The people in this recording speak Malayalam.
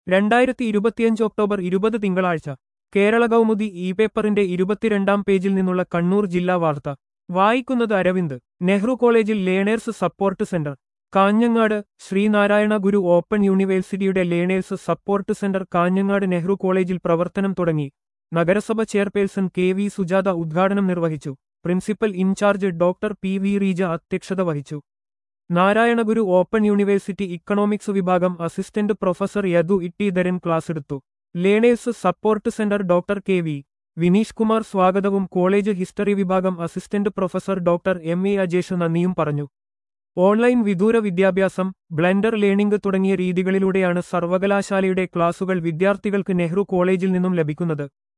രണ്ടായിരത്തി ഇരുപത്തിയഞ്ച് ഒക്ടോബർ ഇരുപത് തിങ്കളാഴ്ച കേരള കൗമുദി ഇ പേപ്പറിന്റെ ഇരുപത്തിരണ്ടാം പേജിൽ നിന്നുള്ള കണ്ണൂർ ജില്ലാ വാർത്ത വായിക്കുന്നത് അരവിന്ദ് നെഹ്റു കോളേജിൽ learners support centre Kanhangad Sreenarayana Guru open യൂണിവേഴ്സിറ്റിയുടെ learners support centre Kanhangad Nehru കോളേജിൽ പ്രവർത്തനം തുടങ്ങി നഗരസഭ ചെയർപേഴ്സൺ കെ വി സുജാത ഉദ്ഘാടനം നിർവഹിച്ചു principal in charge doctor P V Reeja അധ്യക്ഷത വഹിച്ചു നാരായണഗുരു ഓപ്പൺ യൂണിവേഴ്സിറ്റി ഇക്കണോമിക്സ് വിഭാഗം അസിസ്റ്റന്റ് പ്രൊഫസർ യദു ഇട്ടീധരൻ ക്ലാസ്സെടുത്തു learners support centre doctor K V Vineesh Kumar സ്വാഗതവും കോളേജ് ഹിസ്റ്ററി വിഭാഗം assistant professor doctor M A Ajesh നന്ദിയും പറഞ്ഞു ഓൺലൈൻ വിദൂര വിദ്യാഭ്യാസം ബ്ലെൻഡർ ലേണിംഗ് തുടങ്ങിയ രീതികളിലൂടെയാണ് സർവകലാശാലയുടെ ക്ലാസുകൾ വിദ്യാർത്ഥികൾക്ക് നെഹ്റു കോളേജിൽ നിന്നും ലഭിക്കുന്നത്